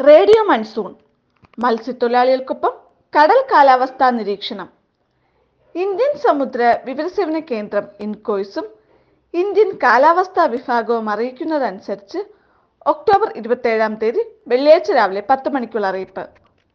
radio monsoon മത്സ്യത്തൊഴിലാളികൾക്കൊപ്പം കടൽ കാലാവസ്ഥാ നിരീക്ഷണം ഇന്ത്യൻ സമുദ്ര വിവരസേവന കേന്ദ്രം ഇൻകോയ്സും ഇന്ത്യൻ കാലാവസ്ഥാ വിഭാഗവും അറിയിക്കുന്നതനുസരിച്ച് ഒക്ടോബർ ഇരുപത്തേഴാം തീയതി വെള്ളിയാഴ്ച രാവിലെ പത്ത് മണിക്കുള്ള അറിയിപ്പ്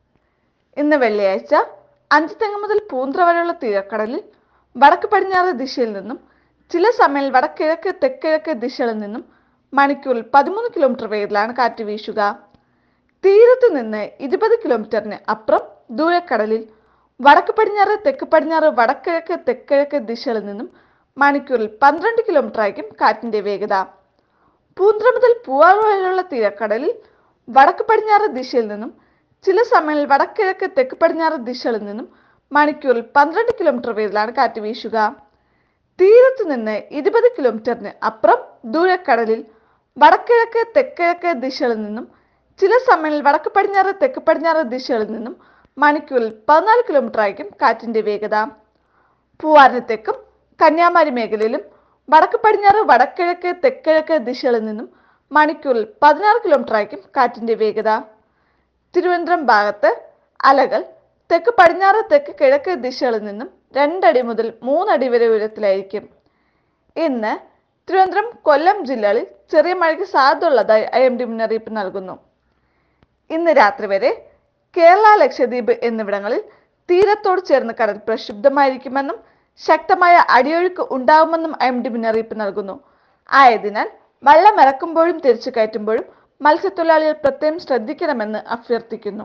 ഇന്ന് വെള്ളിയാഴ്ച അഞ്ചുതെങ്ങ് മുതൽ പൂന്ത്ര വരെയുള്ള തീരക്കടലിൽ വടക്ക് പടിഞ്ഞാറ് ദിശയിൽ നിന്നും ചില സമയം വടക്കിഴക്ക് തെക്കിഴക്ക് ദിശകളിൽ നിന്നും മണിക്കൂറിൽ പതിമൂന്ന് കിലോമീറ്റർ വേഗത്തിലാണ് കാറ്റ് വീശുക തീരത്ത് നിന്ന് ഇരുപത് കിലോമീറ്ററിന് അപ്പുറം ദൂരക്കടലിൽ വടക്ക് പടിഞ്ഞാറ് തെക്ക് പടിഞ്ഞാറ് വടക്കിഴക്ക് തെക്കിഴക്ക് ദിശകളിൽ നിന്നും മണിക്കൂറിൽ പന്ത്രണ്ട് കിലോമീറ്റർ ആയിരിക്കും കാറ്റിന്റെ വേഗത പൂന്ത്ര മുതൽ പൂവാർ വരെയുള്ള തീരക്കടലിൽ വടക്ക് പടിഞ്ഞാറ് ദിശയിൽ നിന്നും ചില സമയങ്ങളിൽ വടക്കിഴക്ക് തെക്ക് പടിഞ്ഞാറ് ദിശകളിൽ നിന്നും മണിക്കൂറിൽ പന്ത്രണ്ട് കിലോമീറ്റർ വേഗത്തിലാണ് കാറ്റ് വീശുക തീരത്ത് നിന്ന് ഇരുപത് കിലോമീറ്ററിന് അപ്പുറം ദൂരക്കടലിൽ വടക്കിഴക്ക് തെക്കിഴക്ക് ദിശകളിൽ നിന്നും ചില സമയങ്ങളിൽ വടക്ക് പടിഞ്ഞാറ് തെക്ക് പടിഞ്ഞാറ് ദിശകളിൽ നിന്നും മണിക്കൂറിൽ പതിനാല് കിലോമീറ്റർ ആയിരിക്കും കാറ്റിന്റെ വേഗത പൂവാറിന് തെക്കും കന്യാകുമാരി മേഖലയിലും വടക്ക് പടിഞ്ഞാറ് വടക്കിഴക്ക് തെക്കിഴക്ക് ദിശകളിൽ നിന്നും മണിക്കൂറിൽ പതിനാറ് കിലോമീറ്റർ ആയിരിക്കും കാറ്റിന്റെ വേഗത തിരുവനന്തപുരം ഭാഗത്ത് അലകൾ തെക്ക് പടിഞ്ഞാറ് തെക്ക് കിഴക്ക് ദിശകളിൽ നിന്നും രണ്ടടി മുതൽ മൂന്നടി വരെ ഉയരത്തിലായിരിക്കും ഇന്ന് തിരുവനന്തപുരം കൊല്ലം ജില്ലകളിൽ ചെറിയ മഴയ്ക്ക് സാധ്യതയുള്ളതായി ഐ എം ഡി മുന്നറിയിപ്പ് നൽകുന്നു ഇന്ന് രാത്രി വരെ കേരള ലക്ഷദ്വീപ് എന്നിവിടങ്ങളിൽ തീരത്തോട് ചേർന്ന് കടൽ പ്രക്ഷുബ്ധമായിരിക്കുമെന്നും ശക്തമായ അടിയൊഴുക്ക് ഉണ്ടാകുമെന്നും ഐ എം ഡി മുന്നറിയിപ്പ് നൽകുന്നു ആയതിനാൽ വള്ളം ഇറക്കുമ്പോഴും തിരിച്ചു കയറ്റുമ്പോഴും മത്സ്യത്തൊഴിലാളികൾ പ്രത്യേകം ശ്രദ്ധിക്കണമെന്ന് അഭ്യർത്ഥിക്കുന്നു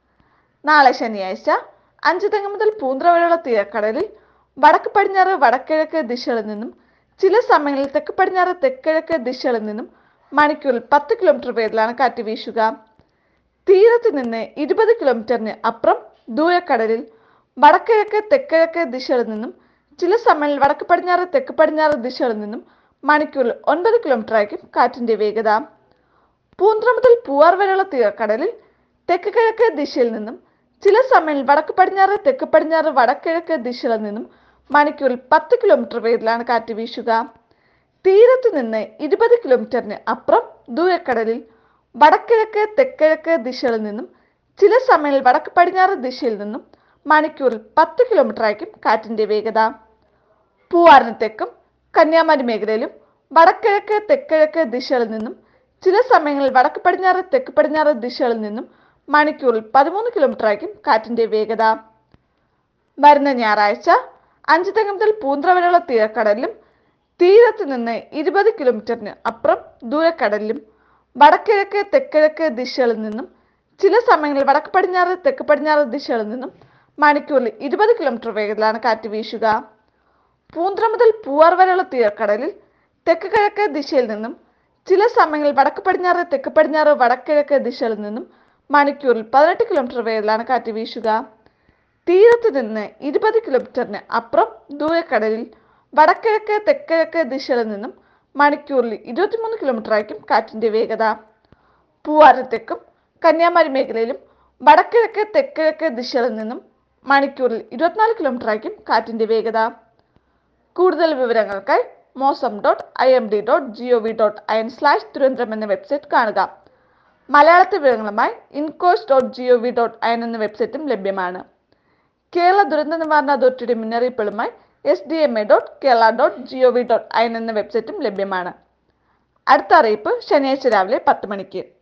നാളെ ശനിയാഴ്ച അഞ്ച് തെങ്ങ് മുതൽ പൂന്ത്ര വരെയുള്ള തീരക്കടലിൽ വടക്ക് പടിഞ്ഞാറ് വടക്കിഴക്ക് ദിശകളിൽ നിന്നും ചില സമയങ്ങളിൽ തെക്ക് പടിഞ്ഞാറ് തെക്കിഴക്ക് ദിശകളിൽ നിന്നും മണിക്കൂറിൽ പത്ത് കിലോമീറ്റർ വേഗത്തിലാണ് കാറ്റ് വീശുക തീരത്ത് നിന്ന് ഇരുപത് കിലോമീറ്ററിന് അപ്പുറം ദൂരക്കടലിൽ വടക്കിഴക്ക് തെക്കിഴക്ക് ദിശകളിൽ നിന്നും ചില സമയങ്ങളിൽ വടക്ക് പടിഞ്ഞാറ് തെക്ക് പടിഞ്ഞാറ് ദിശകളിൽ നിന്നും മണിക്കൂറിൽ ഒൻപത് കിലോമീറ്റർ ആയിരിക്കും കാറ്റിന്റെ വേഗത പൂന്ത്ര മുതൽ പൂവാർ വരെയുള്ള തീരക്കടലിൽ തെക്ക് കിഴക്ക് ദിശയിൽ നിന്നും ചില സമയങ്ങളിൽ വടക്ക് പടിഞ്ഞാറ് തെക്ക് പടിഞ്ഞാറ് വടക്കിഴക്ക് ദിശകളിൽ നിന്നും മണിക്കൂറിൽ പത്ത് കിലോമീറ്റർ വേഗത്തിലാണ് കാറ്റ് വീശുക തീരത്ത് നിന്ന് ഇരുപത് കിലോമീറ്ററിന് അപ്പുറം ദൂരക്കടലിൽ വടക്കിഴക്ക് തെക്കിഴക്ക് ദിശകളിൽ നിന്നും ചില സമയങ്ങളിൽ വടക്ക് പടിഞ്ഞാറ് ദിശയിൽ നിന്നും മണിക്കൂറിൽ പത്ത് കിലോമീറ്റർ ആയിരിക്കും കാറ്റിന്റെ വേഗത പൂവാറിന് തെക്കും കന്യാകുമാരി മേഖലയിലും വടക്കിഴക്ക് തെക്കിഴക്ക് ദിശകളിൽ നിന്നും ചില സമയങ്ങളിൽ വടക്ക് പടിഞ്ഞാറ് തെക്ക് പടിഞ്ഞാറ് ദിശകളിൽ നിന്നും മണിക്കൂറിൽ പതിമൂന്ന് കിലോമീറ്റർ ആയിരിക്കും കാറ്റിന്റെ വേഗത വരുന്ന ഞായറാഴ്ച അഞ്ച് തെങ്ങ് മുതൽ പൂന്ത്ര വരെയുള്ള തീരക്കടലിലും തീരത്ത് നിന്ന് ഇരുപത് കിലോമീറ്ററിന് അപ്പുറം ദൂരക്കടലിലും വടക്കിഴക്ക് തെക്കിഴക്ക് ദിശകളിൽ നിന്നും ചില സമയങ്ങളിൽ വടക്ക് പടിഞ്ഞാറ് തെക്ക് പടിഞ്ഞാറ് ദിശകളിൽ നിന്നും മണിക്കൂറിൽ ഇരുപത് കിലോമീറ്റർ വേഗത്തിലാണ് കാറ്റ് വീശുക പൂന്ത്ര മുതൽ പൂവാർ വരെയുള്ള തീരക്കടലിൽ തെക്ക് കിഴക്ക് ദിശയിൽ നിന്നും ചില സമയങ്ങളിൽ വടക്ക് പടിഞ്ഞാറ് തെക്ക് പടിഞ്ഞാറ് വടക്കിഴക്ക് ദിശകളിൽ നിന്നും മണിക്കൂറിൽ പതിനെട്ട് കിലോമീറ്റർ വേഗത്തിലാണ് കാറ്റ് വീശുക തീരത്ത് നിന്ന് ഇരുപത് കിലോമീറ്ററിന് അപ്പുറം ദൂരക്കടലിൽ വടക്കിഴക്ക് തെക്കിഴക്ക് ദിശകളിൽ നിന്നും മണിക്കൂറിൽ ഇരുപത്തിമൂന്ന് കിലോമീറ്റർ ആയിരിക്കും കാറ്റിന്റെ വേഗത പൂവാറ് തെക്കും കന്യാകുമാരി മേഖലയിലും വടക്കിഴക്ക് തെക്കിഴക്ക് ദിശകളിൽ നിന്നും മണിക്കൂറിൽ ഇരുപത്തിനാല് കിലോമീറ്റർ ആയിരിക്കും കാറ്റിന്റെ വേഗത കൂടുതൽ വിവരങ്ങൾക്കായി Mausam dot I M D dot G O V dot I N slash Thiruvananthapuram എന്ന വെബ്സൈറ്റ് കാണുക മലയാളത്തിൽ വിവരങ്ങളുമായി INCOIS dot G O V dot I N എന്ന വെബ്സൈറ്റും ലഭ്യമാണ് കേരള ദുരന്ത നിവാരണ അതോറിറ്റിയുടെ മുന്നറിയിപ്പുകളുമായി S D M A dot Kerala dot G O V dot I N എന്ന വെബ്സൈറ്റും ലഭ്യമാണ് അടുത്ത അറിയിപ്പ് ശനിയാഴ്ച രാവിലെ പത്ത് മണിക്ക്